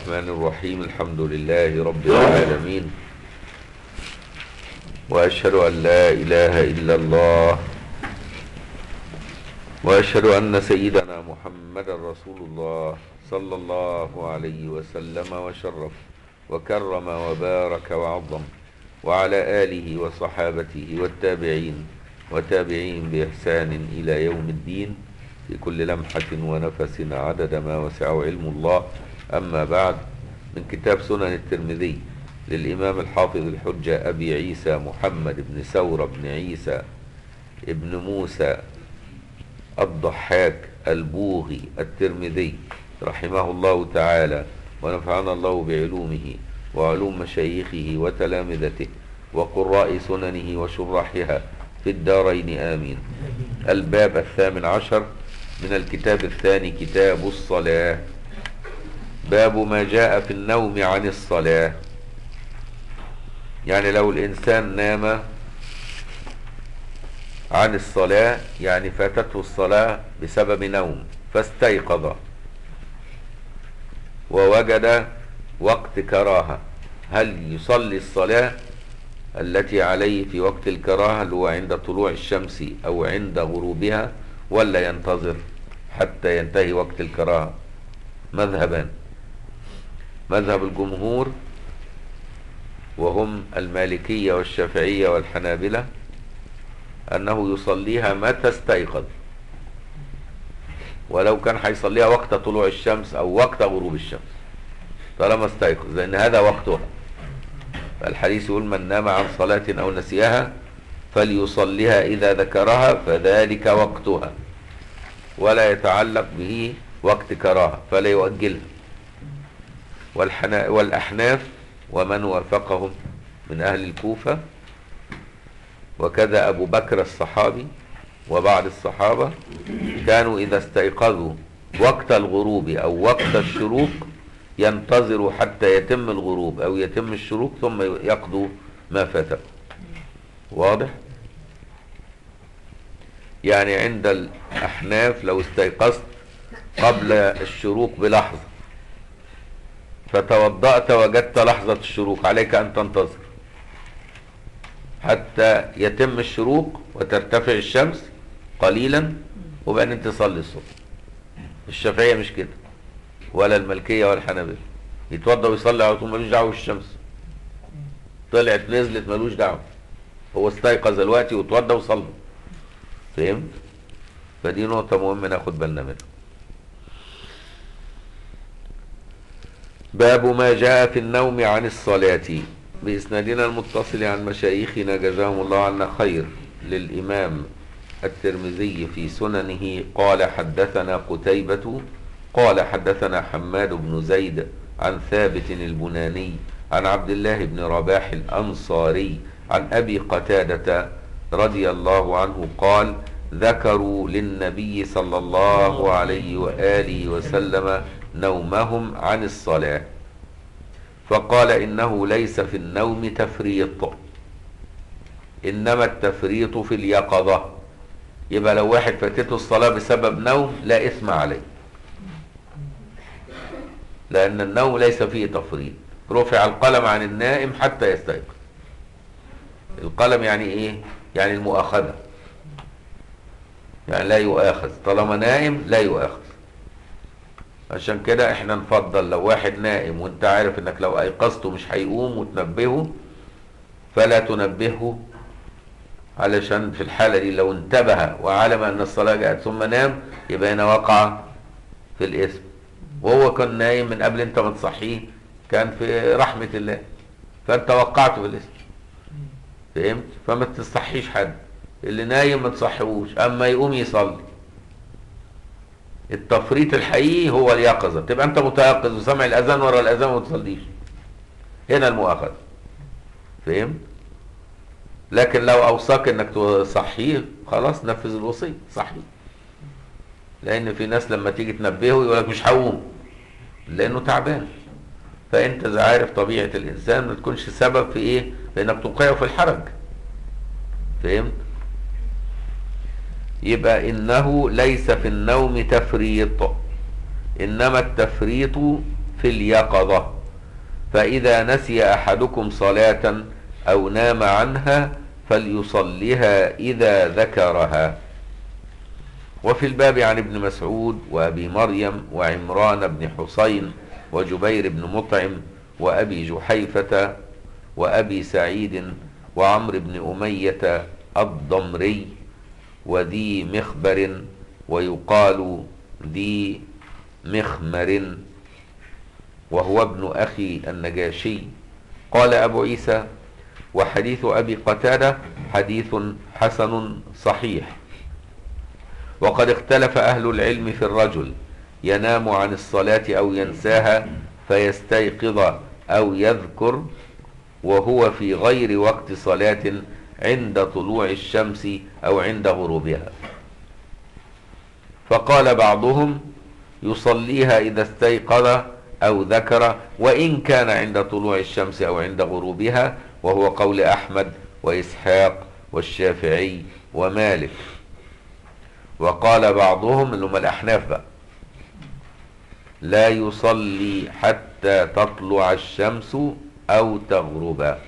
الرحمن الرحيم الحمد لله رب العالمين وأشهد أن لا إله إلا الله وأشهد أن سيدنا محمد رسول الله صلى الله عليه وسلم وشرف وكرم وبارك وعظم وعلى آله وصحابته والتابعين وتابعين بإحسان إلى يوم الدين في كل لمحة ونفس عدد ما وسعه علم الله أما بعد من كتاب سنن الترمذي للإمام الحافظ الحجة أبي عيسى محمد بن ثورة بن عيسى ابن موسى الضحاك البوغي الترمذي رحمه الله تعالى ونفعنا الله بعلومه وعلوم مشايخه وتلامذته وقراء سننه وشراحها في الدارين آمين الباب الثامن عشر من الكتاب الثاني كتاب الصلاة باب ما جاء في النوم عن الصلاة يعني لو الإنسان نام عن الصلاة يعني فاتته الصلاة بسبب نوم فاستيقظ ووجد وقت كراهة هل يصلي الصلاة التي عليه في وقت الكراهة اللي هو عند طلوع الشمس أو عند غروبها ولا ينتظر حتى ينتهي وقت الكراهة مذهبان مذهب الجمهور وهم المالكية والشافعية والحنابلة أنه يصليها متى استيقظ ولو كان هيصليها وقت طلوع الشمس أو وقت غروب الشمس طالما استيقظ لأن هذا وقتها الحديث يقول من نام عن صلاة أو نسيها فليصليها إذا ذكرها فذلك وقتها ولا يتعلق به وقت كراهة فلا يؤجلها والحنا والأحناف ومن وافقهم من أهل الكوفة وكذا أبو بكر الصحابي وبعض الصحابة كانوا إذا استيقظوا وقت الغروب أو وقت الشروق ينتظروا حتى يتم الغروب أو يتم الشروق ثم يقضوا ما فاته واضح؟ يعني عند الأحناف لو استيقظت قبل الشروق بلحظة فتوضأت وجدت لحظة الشروق عليك أن تنتظر حتى يتم الشروق وترتفع الشمس قليلا وبعدين تصلي الصبح الشافعية مش كده ولا الملكية ولا الحنابلة يتوضأ ويصلي على طول ملوش دعوة بالشمس طلعت نزلت ملوش دعوة هو استيقظ الوقت وتوضأ وصلى فهمت فدي نقطة مهمة ناخد بالنا منها باب ما جاء في النوم عن الصلاة بإسنادنا المتصل عن مشايخنا جزاهم الله عنا خير للإمام الترمذي في سننه قال حدثنا قتيبة قال حدثنا حماد بن زيد عن ثابت البناني عن عبد الله بن رباح الأنصاري عن أبي قتادة رضي الله عنه قال ذكروا للنبي صلى الله عليه وآله وسلم نومهم عن الصلاة فقال إنه ليس في النوم تفريط إنما التفريط في اليقظة يبقى لو واحد فاتته الصلاة بسبب نوم لا إثم عليه لأن النوم ليس فيه تفريط رفع القلم عن النائم حتى يستيقظ القلم يعني إيه؟ يعني المؤاخذة يعني لا يؤاخذ طالما نائم لا يؤاخذ عشان كده احنا نفضل لو واحد نائم وانت عارف انك لو ايقظته مش هيقوم وتنبهه فلا تنبهه علشان في الحالة دي لو انتبه وعلم ان الصلاة جاءت ثم نام يبقى هنا وقع في الاثم وهو كان نايم من قبل انت ما تصحيه كان في رحمة الله فانت وقعته في الاثم فهمت فما تصحيش حد اللي نايم ما تصحيهوش اما يقوم يصلي التفريط الحقيقي هو اليقظه تبقى انت متيقظ وسامع الاذان ورا الاذان وما تصليش هنا المؤاخذه فهمت لكن لو اوصاك انك تصحيه خلاص نفذ الوصيه صحيه لان في ناس لما تيجي تنبهه يقول لك مش هقوم لانه تعبان فانت اذا عارف طبيعه الانسان ما تكونش سبب في ايه في انك توقعه في الحرج فهمت يبقى انه ليس في النوم تفريط انما التفريط في في اليقظة فإذا نسي أحدكم صلاة أو نام عنها فليصلها إذا ذكرها وفي الباب عن ابن مسعود وأبي مريم وعمران بن حسين وجبير بن مطعم وأبي جحيفة وأبي سعيد وعمرو بن أمية الضمري وذي مخبر ويقال ذي مخمر وهو ابن أخي النجاشي قال أبو عيسى وحديث أبي قتادة حديث حسن صحيح وقد اختلف أهل العلم في الرجل ينام عن الصلاة أو ينساها فيستيقظ أو يذكر وهو في غير وقت صلاة عند طلوع الشمس أو عند غروبها فقال بعضهم يصليها إذا استيقظ أو ذكر وإن كان عند طلوع الشمس أو عند غروبها وهو قول أحمد وإسحاق والشافعي ومالك وقال بعضهم اللي هم الأحناف بقى لا يصلي حتى تطلع الشمس أو تغرب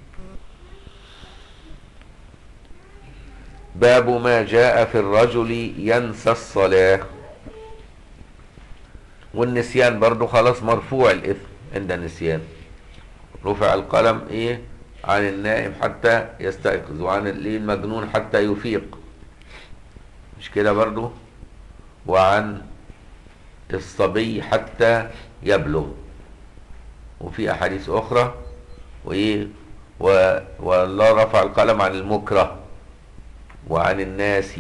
باب ما جاء في الرجل ينسى الصلاة والنسيان برضو خلاص مرفوع الإثم عند النسيان رفع القلم إيه عن النائم حتى يستيقظ وعن المجنون حتى يفيق مش كده برضو وعن الصبي حتى يبلغ وفي احاديث اخرى وايه و... والله رفع القلم عن المكره وعن الناس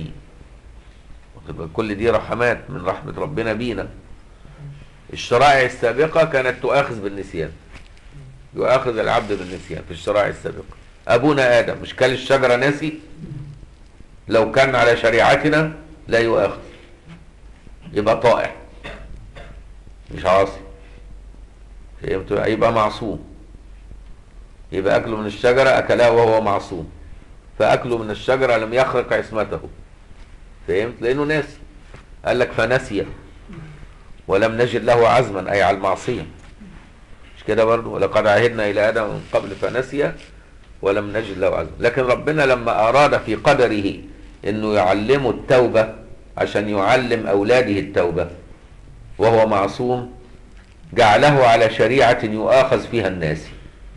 كل دي رحمات من رحمة ربنا بينا الشرائع السابقة كانت تؤاخذ بالنسيان يؤاخذ العبد بالنسيان في الشرائع السابقة أبونا آدم مش كل الشجرة ناسي لو كان على شريعتنا لا يؤاخذ يبقى طائع مش عاصي فهمت يبقى معصوم يبقى أكله من الشجرة أكلها وهو معصوم فأكله من الشجرة لم يخرق عصمته فهمت لأنه ناسي قال لك فنسي ولم نجد له عزما أي على المعصية مش كده برضه ولقد عهدنا إلى آدم من قبل فنسي ولم نجد له عزما لكن ربنا لما أراد في قدره انه يعلمه التوبة عشان يعلم اولاده التوبة وهو معصوم جعله على شريعة يؤاخذ فيها الناس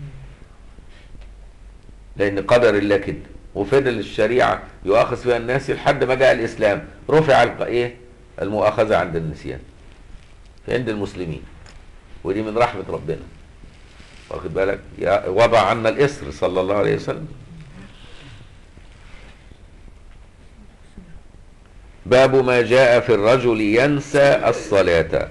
لان قدر الله كده وفضل الشريعة يؤاخذ فيها الناس لحد ما جاء الاسلام رفع ايه المؤاخذة عند النسيان عند المسلمين ودي من رحمة ربنا واخد بالك وضع عنا الاسر صلى الله عليه وسلم باب ما جاء في الرجل ينسى الصلاة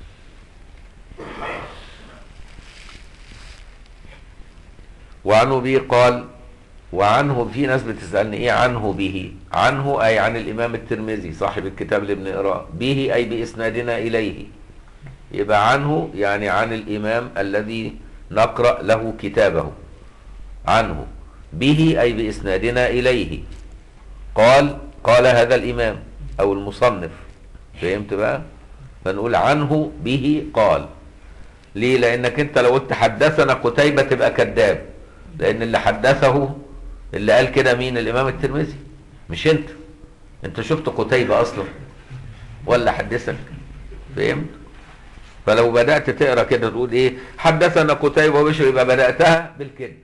وعنه به قال وعنه في ناس بتسألني ايه عنه به عنه اي عن الامام الترمذي صاحب الكتاب اللي بنقراه به اي باسنادنا اليه يبقى عنه يعني عن الامام الذي نقرأ له كتابه عنه به اي باسنادنا اليه قال قال هذا الامام او المصنف فهمت بقى فنقول عنه به قال ليه لانك انت لو قلت حدثنا قتيبة تبقى كذاب لان اللي حدثه اللي قال كده مين الامام الترمذي مش انت انت شفت قتيبة اصلا ولا حدثك فهمت فلو بدأت تقرا كده تقول ايه حدثنا قتيبة وبشر يبقى بدأتها بالكذب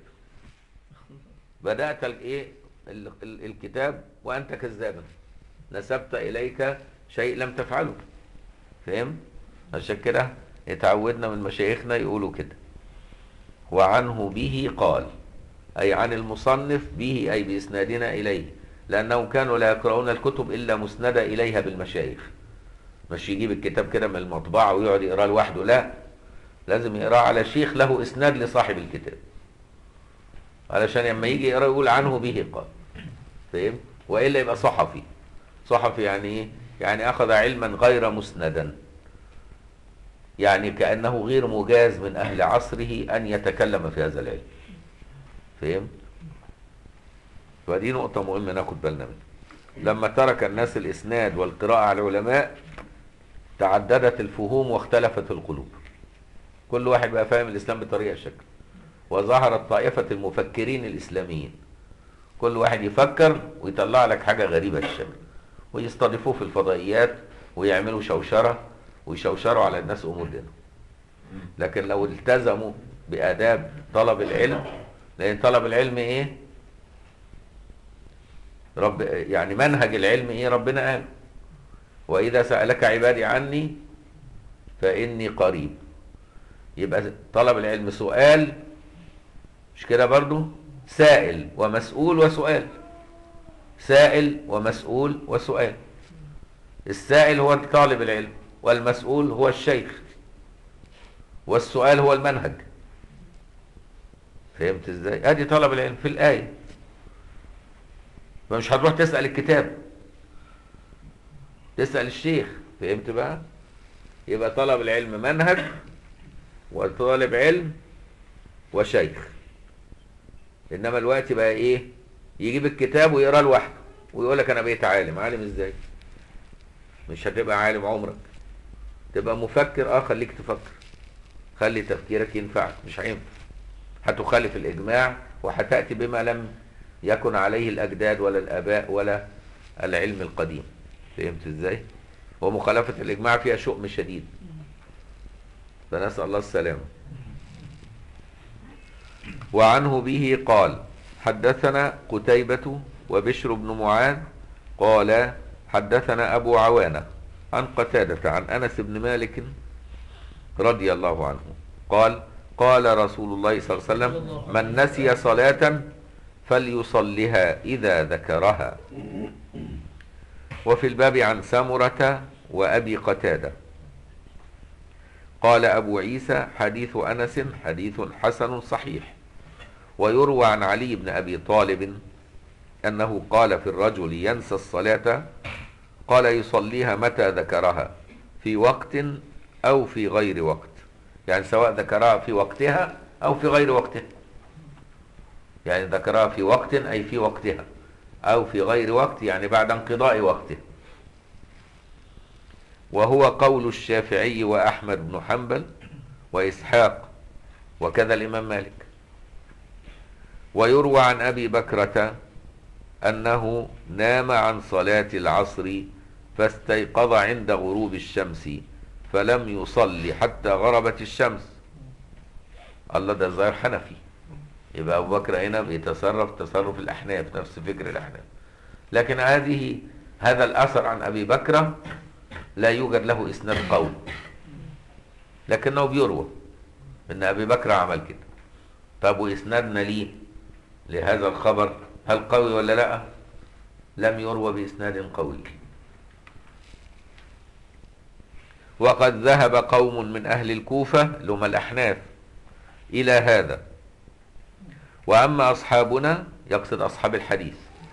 بدأت الايه الكتاب وانت كذابا نسبت اليك شيء لم تفعله فهم عشان كده اتعودنا من مشايخنا يقولوا كده وعنه به قال اي عن المصنف به اي باسنادنا اليه لانهم كانوا لا يقرؤون الكتب الا مسنده اليها بالمشايخ مش يجيب الكتاب كده من المطبعه ويقعد يقراه لوحده لا لازم يقراه على شيخ له اسناد لصاحب الكتاب علشان لما يجي يقرا يقول عنه به قال فهمت والا يبقى صحفي صحفي يعني ايه يعني اخذ علما غير مسندا يعني كانه غير مجاز من اهل عصره ان يتكلم في هذا العلم فهمت فدي نقطة مهمة ناخد بالنا منها لما ترك الناس الإسناد والقراءة على العلماء تعددت الفهوم واختلفت القلوب كل واحد بقى فاهم الاسلام بطريقه شكل وظهرت طائفه المفكرين الاسلاميين كل واحد يفكر ويطلع لك حاجه غريبه الشكل ويستضيفوه في الفضائيات ويعملوا شوشره ويشوشروا على الناس امور دينهم لكن لو التزموا باداب طلب العلم لان طلب العلم ايه رب يعني منهج العلم ايه ربنا قال واذا سالك عبادي عني فاني قريب يبقى طلب العلم سؤال مش كده برضو سائل ومسؤول وسؤال سائل ومسؤول وسؤال السائل هو طالب العلم والمسؤول هو الشيخ والسؤال هو المنهج فهمت ازاي ادي طلب العلم في الايه فمش هتروح تسال الكتاب تسال الشيخ فهمت بقى يبقى طلب العلم منهج وطالب علم وشيخ انما الوقت بقى ايه يجيب الكتاب ويقراه لوحده ويقول لك انا بقيت عالم عالم ازاي مش هتبقى عالم عمرك تبقى مفكر اه خليك تفكر خلي تفكيرك ينفعك مش هينفع هتخالف الاجماع وهتاتي بما لم يكن عليه الاجداد ولا الاباء ولا العلم القديم فهمت ازاي ومخالفه الاجماع فيها شؤم شديد فنسال الله السلامه وعنه به قال حدثنا قتيبة وبشر بن معاذ قال حدثنا أبو عوانة عن قتادة عن أنس بن مالك رضي الله عنه قال قال رسول الله صلى الله عليه وسلم من نسي صلاة فليصلها إذا ذكرها وفي الباب عن سمرة وأبي قتادة قال أبو عيسى حديث أنس حديث حسن صحيح ويروى عن علي بن أبي طالب أنه قال في الرجل ينسى الصلاة قال يصليها متى ذكرها في وقت أو في غير وقت يعني سواء ذكرها في وقتها أو في غير وقتها يعني ذكرها في وقت أي في وقتها أو في غير وقت يعني بعد انقضاء وقته وهو قول الشافعي وأحمد بن حنبل وإسحاق وكذا الإمام مالك ويروى عن أبي بكرة أنه نام عن صلاة العصر فاستيقظ عند غروب الشمس فلم يصلي حتى غربت الشمس الله ده ظاهر حنفي يبقى أبو بكر هنا بيتصرف تصرف الأحناف نفس فكر الأحناف لكن هذه هذا الأثر عن أبي بكرة لا يوجد له إسناد قوي لكنه بيروى إن أبي بكر عمل كده طب وإسنادنا ليه لهذا الخبر هل قوي ولا لا لم يروى بإسناد قوي وقد ذهب قوم من أهل الكوفة لهم الأحناف إلى هذا وأما أصحابنا يقصد أصحاب الحديث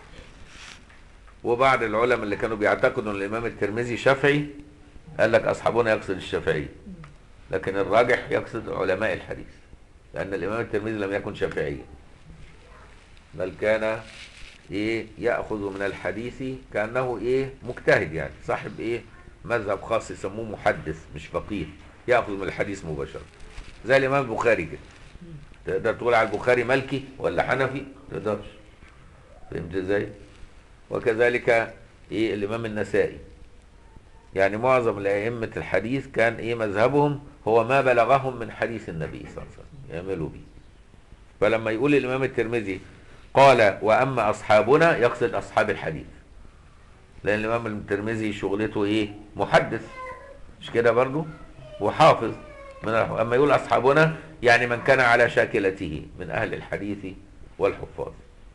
وبعض العلماء اللي كانوا بيعتقدوا أن الإمام الترمذي شافعي قال لك أصحابنا يقصد الشافعي لكن الراجح يقصد علماء الحديث لأن الإمام الترمذي لم يكن شافعيا بل كان ايه ياخذ من الحديث كانه ايه مجتهد يعني صاحب ايه مذهب خاص يسموه محدث مش فقيه ياخذ من الحديث مباشره زي الامام البخاري كده تقدر تقول على البخاري مالكي ولا حنفي ما تقدرش فهمت ازاي وكذلك ايه الامام النسائي يعني معظم الائمه الحديث كان ايه مذهبهم هو ما بلغهم من حديث النبي صلى الله عليه وسلم يعملوا به فلما يقول الامام الترمذي قال واما اصحابنا يقصد اصحاب الحديث لان الامام الترمذي شغلته ايه محدث مش كده برضو وحافظ من الح- اما يقول اصحابنا يعني من كان على شاكلته من اهل الحديث والحفاظ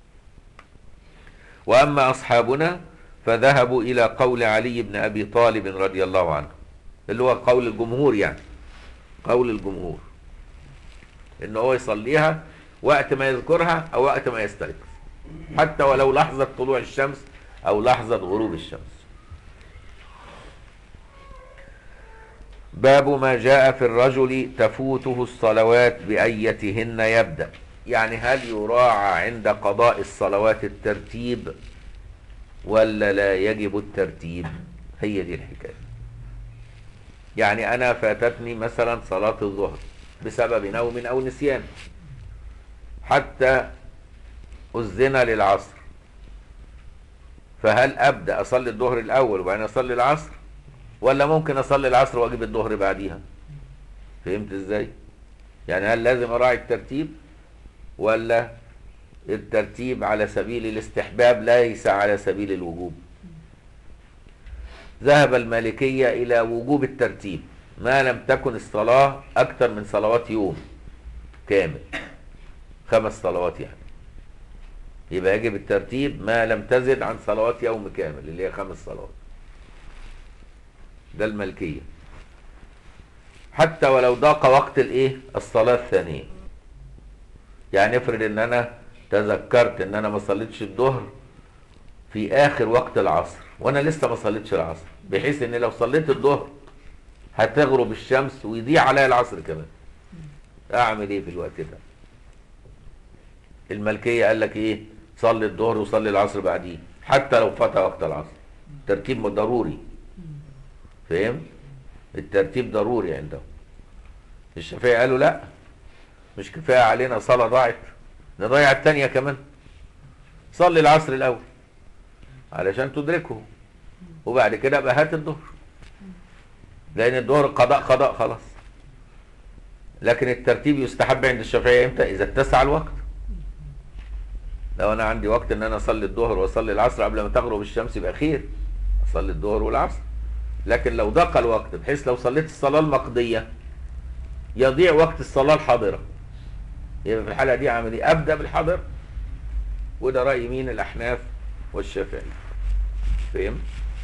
واما اصحابنا فذهبوا الى قول علي بن ابي طالب رضي الله عنه اللي هو قول الجمهور يعني قول الجمهور ان هو يصليها وقت ما يذكرها او وقت ما يستيقظ حتى ولو لحظة طلوع الشمس او لحظة غروب الشمس باب ما جاء في الرجل تفوته الصلوات بأيتهن يبدأ يعني هل يراعى عند قضاء الصلوات الترتيب ولا لا يجب الترتيب هي دي الحكاية يعني أنا فاتتني مثلا صلاة الظهر بسبب نوم او نسيان حتى أذن للعصر فهل أبدأ أصلي الظهر الأول وبعدين أصلي العصر ولا ممكن أصلي العصر وأجيب الظهر بعديها فهمت إزاي يعني هل لازم أراعي الترتيب ولا الترتيب على سبيل الاستحباب ليس على سبيل الوجوب ذهب المالكية إلى وجوب الترتيب ما لم تكن الصلاة أكثر من صلوات يوم كامل خمس صلوات يعني يبقى يجب الترتيب ما لم تزد عن صلوات يوم كامل اللي هي خمس صلوات ده الملكية حتى ولو ضاق وقت الايه الصلاة الثانية يعني افرض ان انا تذكرت ان انا ما صليتش الظهر في اخر وقت العصر وانا لسه ما صليتش العصر بحيث ان لو صليت الظهر هتغرب الشمس ويضيع عليا العصر كمان اعمل ايه في الوقت ده الملكية قال لك ايه صلي الظهر وصلي العصر بعديه حتى لو فات وقت العصر ترتيب ضروري فهم الترتيب ضروري عندهم الشافعي قالوا لا مش كفاية علينا صلاة ضاعت نضيع التانية كمان صلي العصر الأول علشان تدركه وبعد كده بقى هات الظهر لأن الظهر قضاء قضاء خلاص لكن الترتيب يستحب عند الشافعية امتى إذا اتسع الوقت لو انا عندي وقت ان انا اصلي الظهر واصلي العصر قبل ما تغرب الشمس يبقى خير اصلي الظهر والعصر لكن لو ضاق الوقت بحيث لو صليت الصلاه المقضيه يضيع وقت الصلاه الحاضره يبقى في الحاله دي اعمل ايه ابدا بالحاضر وده راي مين الاحناف والشافعي فهم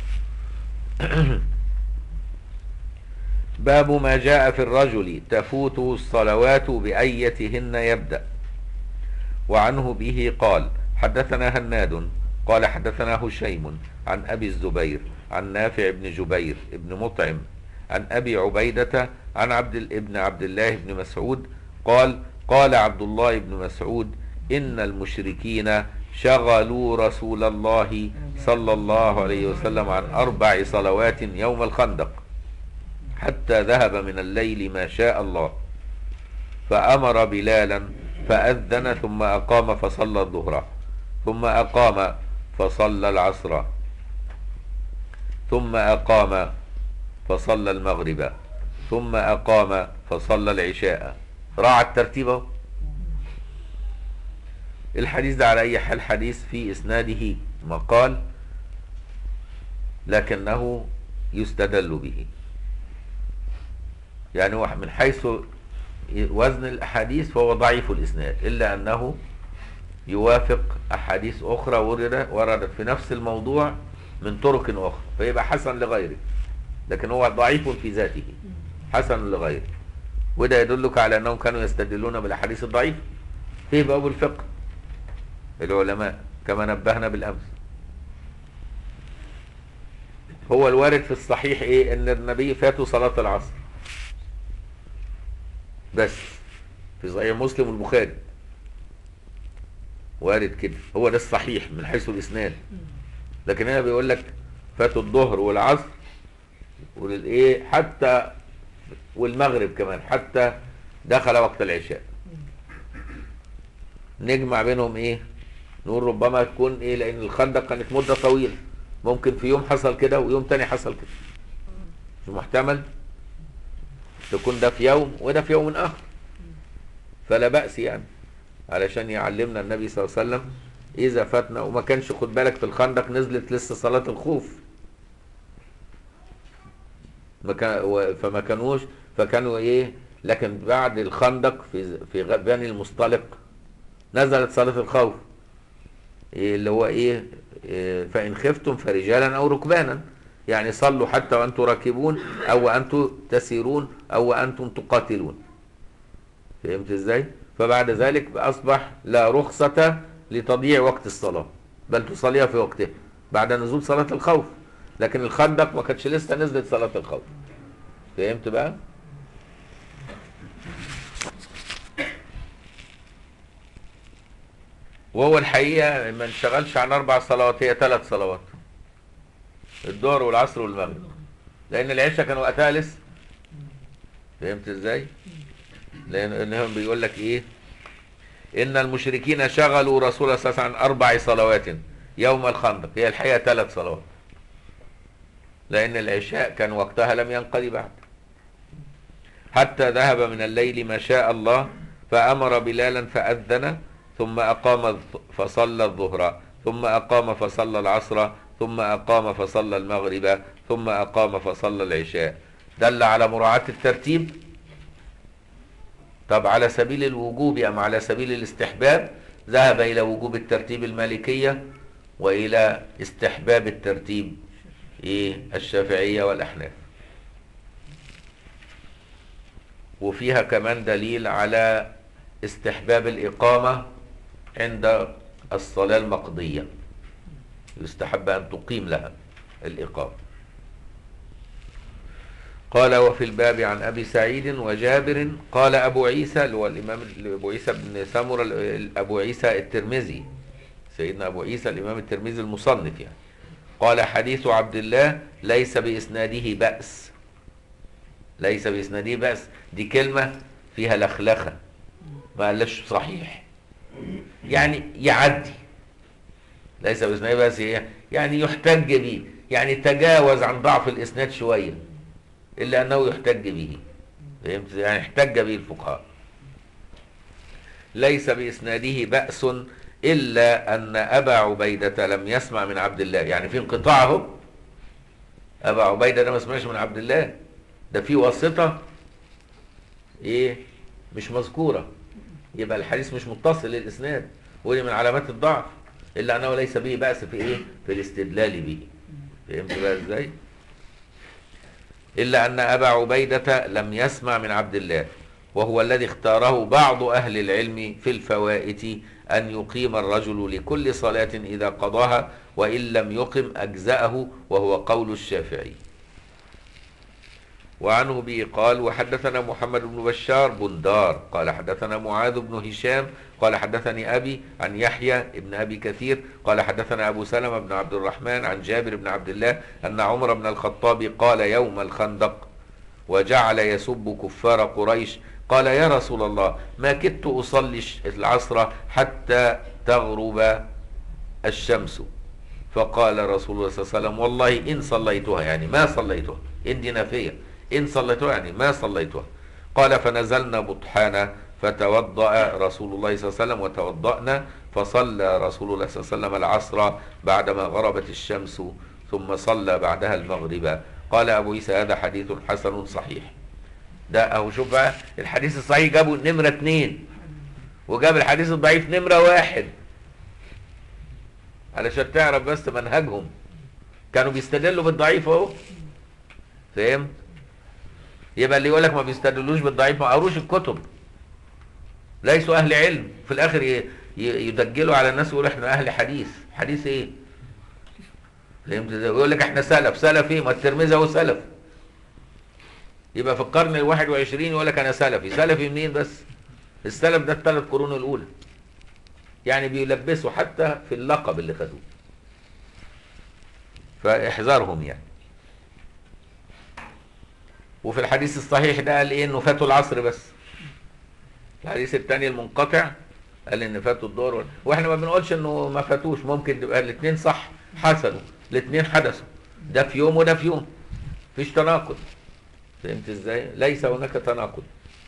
باب ما جاء في الرجل تفوته الصلوات بايتهن يبدا وعنه به قال حدثنا هناد قال حدثنا هشيم عن أبي الزبير عن نافع بن جبير بن مطعم عن أبي عبيدة عن عبد ابن عبد الله بن مسعود قال قال عبد الله بن مسعود إن المشركين شغلوا رسول الله صلى الله عليه وسلم عن أربع صلوات يوم الخندق حتى ذهب من الليل ما شاء الله فأمر بلالا فأذن ثم أقام فصلى الظهر ثم أقام فصلى العصر ثم أقام فصلى المغرب ثم أقام فصلى العشاء راعى الترتيب الحديث ده على أي حال حديث في إسناده مقال لكنه يستدل به يعني هو من حيث وزن الأحاديث فهو ضعيف الإسناد إلا أنه يوافق أحاديث أخرى ورد وردت في نفس الموضوع من طرق أخرى فيبقى حسن لغيره لكن هو ضعيف في ذاته حسن لغيره وده يدلك على أنهم كانوا يستدلون بالأحاديث الضعيفة في باب الفقه العلماء كما نبهنا بالأمس هو الوارد في الصحيح ايه ان النبي فاته صلاة العصر بس في صحيح مسلم والبخاري وارد كده هو ده الصحيح من حيث الاسناد لكن هنا بيقول لك فاتوا الظهر والعصر والايه حتى والمغرب كمان حتى دخل وقت العشاء نجمع بينهم ايه نقول ربما تكون ايه لان الخندق كانت مده طويله ممكن في يوم حصل كده ويوم تاني حصل كده مش محتمل تكون ده في يوم وده في يوم اخر فلا بأس يعني علشان يعلمنا النبي صلى الله عليه وسلم اذا فاتنا وما كانش خد بالك في الخندق نزلت لسه صلاة الخوف ما كان فما كانوش فكانوا ايه لكن بعد الخندق في في بني المصطلق نزلت صلاة الخوف إيه اللي هو ايه, إيه فإن خفتم فرجالا أو ركبانا يعني صلوا حتى وأنتم راكبون أو وأنتم تسيرون أو وأنتم تقاتلون فهمت ازاي فبعد ذلك أصبح لا رخصة لتضييع وقت الصلاة بل تصليها في وقتها بعد نزول صلاة الخوف لكن الخندق ما كانتش لسه نزلت صلاة الخوف فهمت بقى وهو الحقيقة ما انشغلش عن أربع صلوات هي ثلاث صلوات الظهر والعصر والمغرب لأن العشاء كان وقتها لسه فهمت ازاي؟ لان إنهم بيقول لك ايه ان المشركين شغلوا رسول الله صلى الله عليه وسلم عن اربع صلوات يوم الخندق هي الحقيقه ثلاث صلوات لان العشاء كان وقتها لم ينقضي بعد حتى ذهب من الليل ما شاء الله فامر بلالا فاذن ثم اقام الظ- فصلى الظهر ثم اقام فصلى العصر ثم اقام فصلى المغرب ثم اقام فصلى العشاء دل على مراعاه الترتيب طب على سبيل الوجوب أم على سبيل الاستحباب ذهب إلى وجوب الترتيب المالكية وإلى استحباب الترتيب إيه الشافعية والأحناف وفيها كمان دليل على استحباب الإقامة عند الصلاة المقضية يستحب أن تقيم لها الإقامة قال وفي الباب عن ابي سعيد وجابر قال ابو عيسى اللي هو الامام ابو عيسى بن سمره ال- ابو عيسى الترمذي سيدنا ابو عيسى الامام الترمذي المصنف يعني قال حديث عبد الله ليس باسناده باس ليس باسناده باس دي كلمه فيها لخلخه ما قالش صحيح يعني يعدي ليس باسناده باس إيه؟ يعني يحتج به يعني تجاوز عن ضعف الاسناد شويه إلا أنه يحتج به فهمت يعني احتج به الفقهاء ليس بإسناده بأس إلا أن أبا عبيدة لم يسمع من عبد الله يعني في انقطاع اهو أبا عبيدة ده ما سمعش من عبد الله ده في واسطة إيه مش مذكورة يبقى الحديث مش متصل للإسناد ودي من علامات الضعف إلا أنه ليس به بأس في إيه في الاستدلال به فهمت بقى إزاي؟ إلا أن أبا عبيدة لم يسمع من عبد الله وهو الذي اختاره بعض أهل العلم في الفوائت أن يقيم الرجل لكل صلاة إذا قضاها وإن لم يقم أجزأه وهو قول الشافعي وعنه به قال وحدثنا محمد بن بشار بندار قال حدثنا معاذ بن هشام قال حدثني أبي عن يحيى بن أبي كثير قال حدثنا أبو سلمة بن عبد الرحمن عن جابر بن عبد الله أن عمر بن الخطاب قال يوم الخندق وجعل يسب كفار قريش قال يا رسول الله ما كدت أصلي العصر حتى تغرب الشمس فقال رسول الله صلى الله عليه وسلم والله إن صليتها يعني ما صليتها إن دي نافية إن صليتها يعني ما صليتها قال فنزلنا بطحانا فتوضأ رسول الله صلى الله عليه وسلم وتوضأنا فصلى رسول الله صلى الله عليه وسلم العصر بعدما غربت الشمس ثم صلى بعدها المغرب قال أبو عيسى هذا حديث حسن صحيح ده أهو شوف بقى الحديث الصحيح جابوا نمرة اتنين وجاب الحديث الضعيف نمرة واحد علشان تعرف بس منهجهم كانوا بيستدلوا بالضعيف اهو فهمت يبقى اللي يقول لك ما بيستدلوش بالضعيف ما قروش الكتب ليسوا اهل علم في الاخر ي- ي- يدجلوا على الناس ويقولوا احنا اهل حديث حديث ايه فهمت ازاي يقول لك احنا سلف سلف ايه ما الترمذي هو سلف يبقى في القرن الواحد وعشرين يقول لك انا سلفي سلفي منين بس السلف ده الثلاث قرون الاولى يعني بيلبسوا حتى في اللقب اللي خدوه فاحذرهم يعني وفي الحديث الصحيح ده قال ايه انه فاتوا العصر بس الحديث الثاني المنقطع قال ان فاتوا الظهر وال- واحنا ما بنقولش انه ما فاتوش ممكن تبقى الاثنين صح حصلوا الاثنين حدثوا ده في يوم وده في يوم مفيش تناقض فهمت ازاي ليس هناك تناقض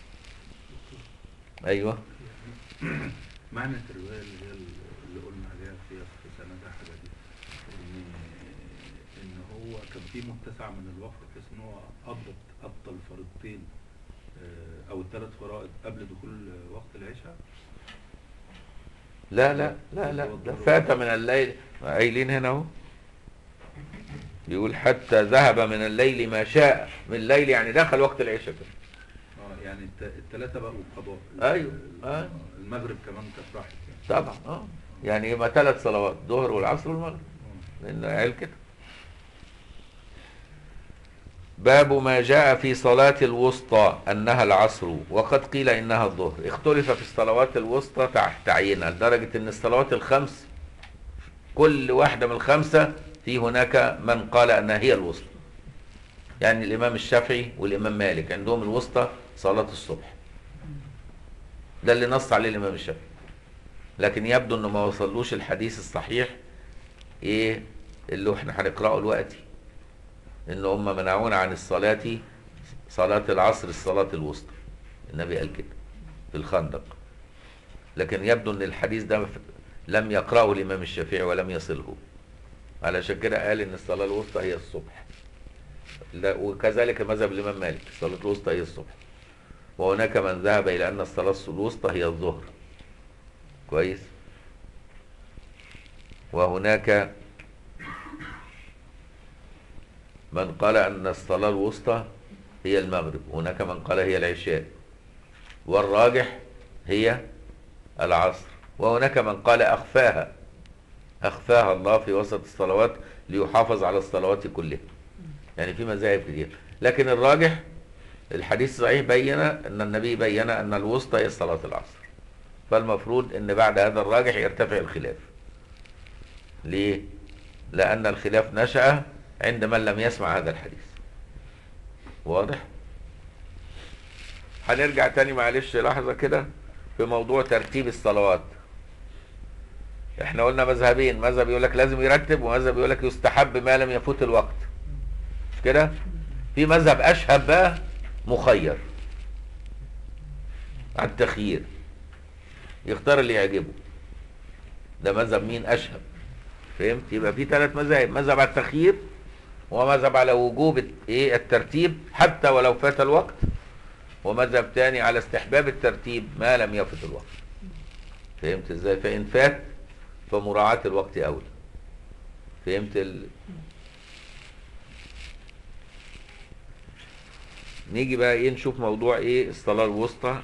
ايوه معنى الرواية اللي هي اللي قلنا عليها فيها في سندها حاجة دي إن إن هو كان في متسع من الوقت بحيث إن هو أبطل أبطل فريضتين آه، أو الثلاث فرائض قبل دخول وقت العشاء لا لا لا لا ده فات من الليل قايلين هنا اهو يقول حتى ذهب من الليل ما شاء من الليل يعني دخل وقت العشاء كده اه يعني الت- الثلاثة بقوا قضاء أيوه، ال- آه. المغرب كمان كانت راحت يعني طبعا اه يعني يبقى ثلاث صلوات الظهر والعصر والمغرب آه. لان قال كده باب ما جاء في صلاة الوسطى أنها العصر وقد قيل إنها الظهر اختلف في الصلوات الوسطى تع- تعيينها لدرجة أن الصلوات الخمس كل واحدة من الخمسة في هناك من قال أنها هي الوسطى يعني الإمام الشافعي والإمام مالك عندهم الوسطى صلاة الصبح ده اللي نص عليه الامام الشافعي لكن يبدو انه ما وصلوش الحديث الصحيح ايه اللي احنا هنقراه دلوقتي ان هم منعونا عن الصلاه صلاه العصر الصلاه الوسطى النبي قال كده في الخندق لكن يبدو ان الحديث ده لم يقرأه الامام الشافعي ولم يصله علشان كده قال ان الصلاه الوسطى هي الصبح لا وكذلك مذهب الامام مالك الصلاه الوسطى هي الصبح وهناك من ذهب الى ان الصلاه الوسطى هي الظهر كويس وهناك من قال ان الصلاه الوسطى هي المغرب وهناك من قال هي العشاء والراجح هي العصر وهناك من قال اخفاها اخفاها الله في وسط الصلوات ليحافظ على الصلوات كلها يعني في مذاهب كتير لكن الراجح الحديث الصحيح بين ان النبي بين ان الوسطى هي صلاه العصر فالمفروض ان بعد هذا الراجح يرتفع الخلاف ليه لان الخلاف نشا عند من لم يسمع هذا الحديث واضح هنرجع تاني معلش لحظه كده في موضوع ترتيب الصلوات احنا قلنا مذهبين مذهب يقول لك لازم يرتب ومذهب يقول لك يستحب ما لم يفوت الوقت مش كده في مذهب اشهب بقى مخير على التخيير يختار اللي يعجبه ده مذهب مين اشهب فهمت يبقى في ثلاث مذاهب مذهب على التخيير ومذهب على وجوب ايه الترتيب حتى ولو فات الوقت ومذهب تاني على استحباب الترتيب ما لم يفت الوقت فهمت ازاي فان فات فمراعاة الوقت اولى فهمت ال... نيجي بقى ايه نشوف موضوع ايه الصلاة الوسطى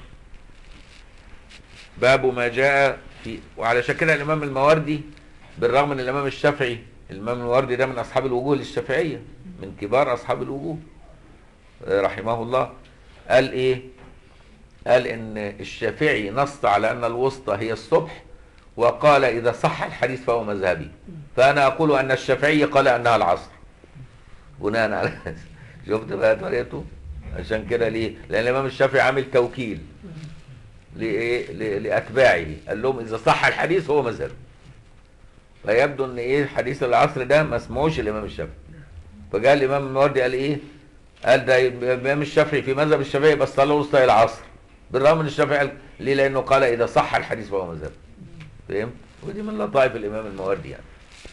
باب ما جاء في وعلى كده الامام المواردي بالرغم ان الامام الشافعي الامام المواردي ده من اصحاب الوجوه للشافعية من كبار اصحاب الوجوه رحمه الله قال ايه قال ان الشافعي نص على ان الوسطى هي الصبح وقال اذا صح الحديث فهو مذهبي فانا اقول ان الشافعي قال انها العصر بناء على شفت بقى طريقته عشان كده ليه لان الامام الشافعي عامل توكيل لايه لاتباعه قال لهم اذا صح الحديث هو مذهبي فيبدو ان ايه حديث العصر ده ما سمعوش الامام الشافعي فجاء الامام الموردي قال ايه قال ده الامام الشافعي في مذهب الشافعي بس صلى وسطى العصر بالرغم من الشافعي قال ليه لانه قال اذا صح الحديث فهو مذهب فهمت ودي من لطائف الامام الموردي يعني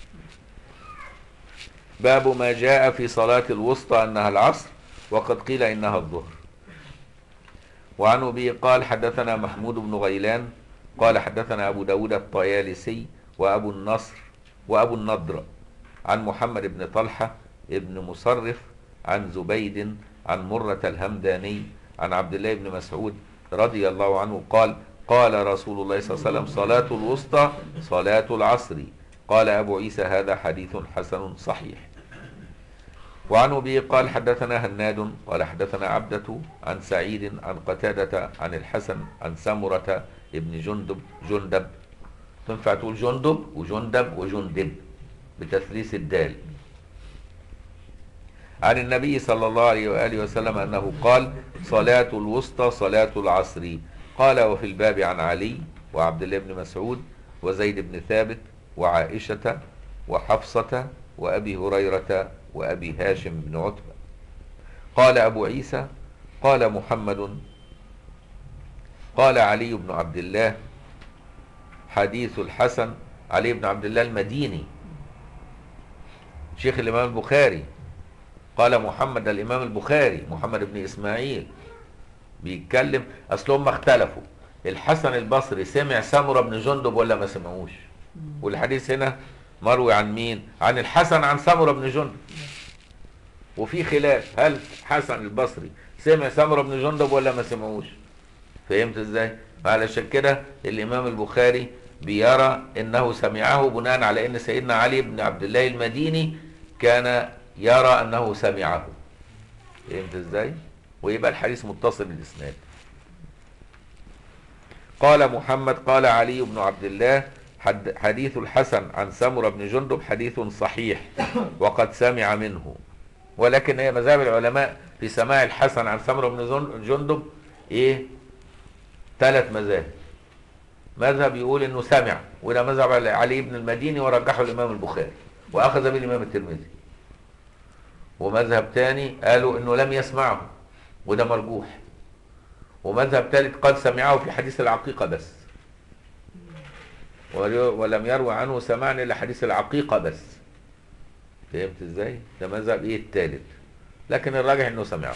باب ما جاء في صلاة الوسطى انها العصر وقد قيل انها الظهر وعن ابي قال حدثنا محمود بن غيلان قال حدثنا ابو داود الطيالسي وابو النصر وابو النضر عن محمد بن طلحة ابن مصرف عن زبيد عن مرة الهمداني عن عبد الله بن مسعود رضي الله عنه قال قال رسول الله صلى الله عليه وسلم صلاة الوسطى صلاة العصر قال أبو عيسى هذا حديث حسن صحيح وعن أبي قال حدثنا هناد قال حدثنا عبدة عن سعيد عن قتادة عن الحسن عن سمرة ابن جندب جندب تنفع تقول جندب وجندب وجندب بتثليث الدال عن النبي صلى الله عليه وآله وسلم أنه قال صلاة الوسطى صلاة العصر قال وفي الباب عن علي وعبد الله بن مسعود وزيد بن ثابت وعائشة وحفصة وأبي هريرة وأبي هاشم بن عتبة قال أبو عيسى قال محمد قال علي بن عبد الله حديث الحسن علي بن عبد الله المديني شيخ الإمام البخاري قال محمد الإمام البخاري محمد بن إسماعيل بيتكلم أصل هم اختلفوا الحسن البصري سمع سمرة بن جندب ولا ما سمعوش والحديث هنا مروي عن مين عن الحسن عن سمرة بن جندب وفي خلاف هل حسن البصري سمع سمرة بن جندب ولا ما سمعوش فهمت ازاي علشان كده الامام البخاري بيرى انه سمعه بناء على ان سيدنا علي بن عبد الله المديني كان يرى انه سمعه فهمت ازاي ويبقى الحديث متصل الاسناد قال محمد قال علي بن عبد الله حديث الحسن عن سمرة بن جندب حديث صحيح وقد سمع منه ولكن هي مذاهب العلماء في سماع الحسن عن سمرة بن جندب ايه ثلاث مذاهب مذهب يقول انه سمع وده مذهب علي- علي بن المديني ورجحه الامام البخاري واخذ به الامام الترمذي ومذهب تاني قالوا انه لم يسمعه وده مرجوح ومذهب ثالث قد سمعه في حديث العقيقة بس ولي- ولم يروي عنه سماعا الا حديث العقيقة بس فهمت ازاي؟ ده مذهب ايه الثالث لكن الراجح انه سمعه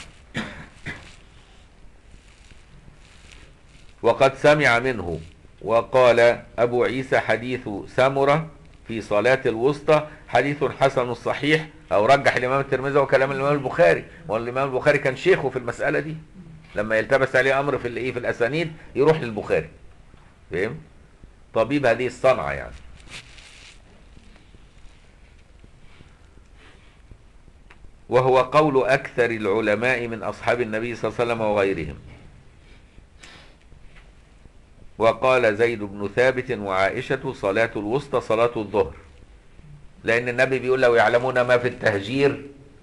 وقد سمع منه وقال أبو عيسى حديث سمرة في صلاة الوسطى حديث حسن صحيح أو رجح الإمام الترمذي وكلام الإمام البخاري والإمام البخاري كان شيخه في المسألة دي لما يلتبس عليه أمر في الإيه في الأسانيد يروح للبخاري فاهم؟ طبيب هذه الصنعة يعني وهو قول أكثر العلماء من أصحاب النبي صلى الله عليه وسلم وغيرهم وقال زيد بن ثابت وعائشة صلاة الوسطى صلاة الظهر لأن النبي بيقول لو يعلمون ما في التهجير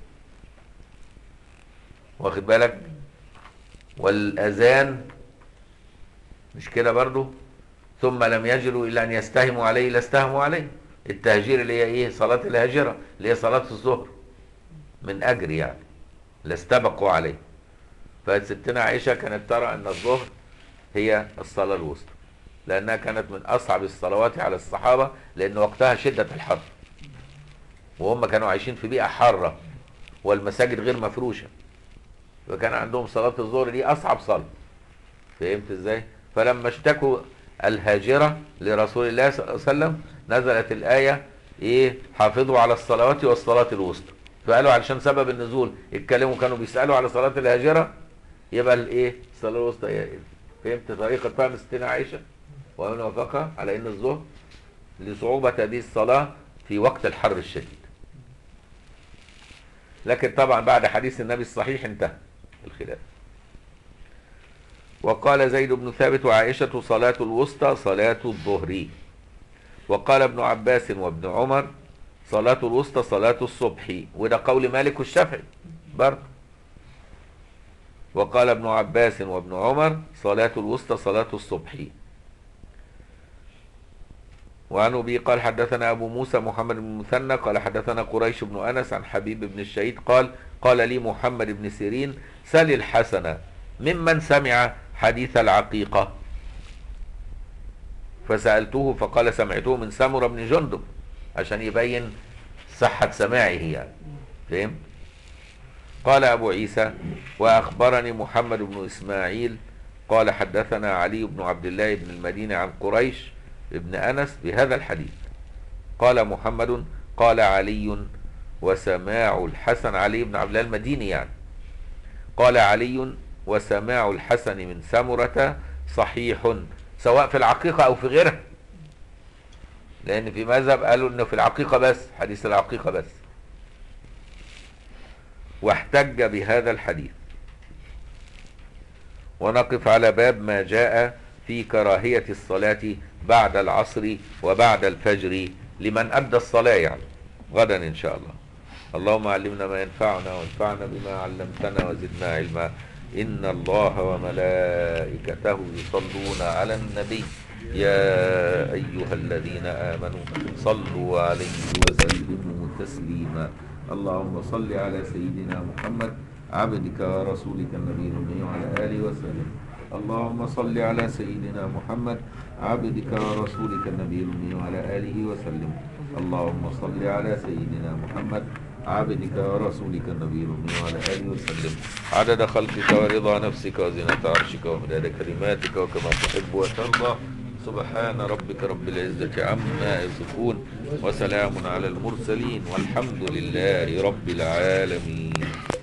واخد بالك والأذان مش كده برضو ثم لم يجدوا إلا أن يستهموا عليه لاستهموا عليه التهجير اللي هي إيه صلاة الهاجرة اللي هي صلاة الظهر من أجر يعني لاستبقوا عليه فستنا عائشة كانت ترى أن الظهر هي الصلاة الوسطى لأنها كانت من أصعب الصلوات على الصحابة لأن وقتها شدة الحر وهم كانوا عايشين في بيئة حارة والمساجد غير مفروشة فكان عندهم صلاة الظهر دي أصعب صلاة فهمت إزاي؟ فلما اشتكوا الهاجرة لرسول الله صلى الله عليه وسلم نزلت الآية إيه حافظوا على الصلوات والصلاة الوسطى فقالوا علشان سبب النزول اتكلموا كانوا بيسألوا على صلاة الهاجرة يبقى الإيه الصلاة الوسطى هي إيه؟ فهمت طريقة فهم ستنا عائشة ومن وافقها على ان الظهر لصعوبة هذه الصلاة في وقت الحر الشديد لكن طبعا بعد حديث النبي الصحيح انتهى الخلاف وقال زيد بن ثابت وعائشة صلاة الوسطى صلاة الظهر وقال ابن عباس وابن عمر صلاة الوسطى صلاة الصبح وده قول مالك والشافعي برضه وقال ابن عباس وابن عمر صلاة الوسطى صلاة الصبح وعن أبي قال حدثنا أبو موسى محمد بن مثنى قال حدثنا قريش بن أنس عن حبيب بن الشهيد قال قال لي محمد بن سيرين سل الحسن ممن سمع حديث العقيقة فسألته فقال سمعته من سمرة بن جندب عشان يبين صحة سماعه يعني فهم قال أبو عيسى وأخبرني محمد بن إسماعيل قال حدثنا علي بن عبد الله بن المدينة عن قريش ابن أنس بهذا الحديث قال محمد قال علي وسماع الحسن علي بن عبد الله المديني يعني قال علي وسماع الحسن من سمرة صحيح سواء في العقيقة أو في غيرها لأن في مذهب قالوا إنه في العقيقة بس حديث العقيقة بس واحتج بهذا الحديث ونقف على باب ما جاء في كراهية الصلاة بعد العصر وبعد الفجر لمن أدى الصلاة يعني غدا إن شاء الله اللهم علمنا ما ينفعنا وانفعنا بما علمتنا وزدنا علما إن الله وملائكته يصلون على النبي يا أيها الذين آمنوا صلوا عليه وسلموا تسليما اللهم صل على سيدنا محمد عبدك ورسولك النبي الأمي وعلى آله وسلم اللهم صل على سيدنا محمد عبدك ورسولك النبي الأمي وعلى آله وسلم اللهم صل على سيدنا محمد عبدك ورسولك النبي الأمي وعلى آله وسلم عدد خلقك ورضا نفسك وزنة عرشك ومداد كلماتك وكما تحب وترضى سبحان ربك رب العزة عما يصفون وسلام على المرسلين والحمد لله رب العالمين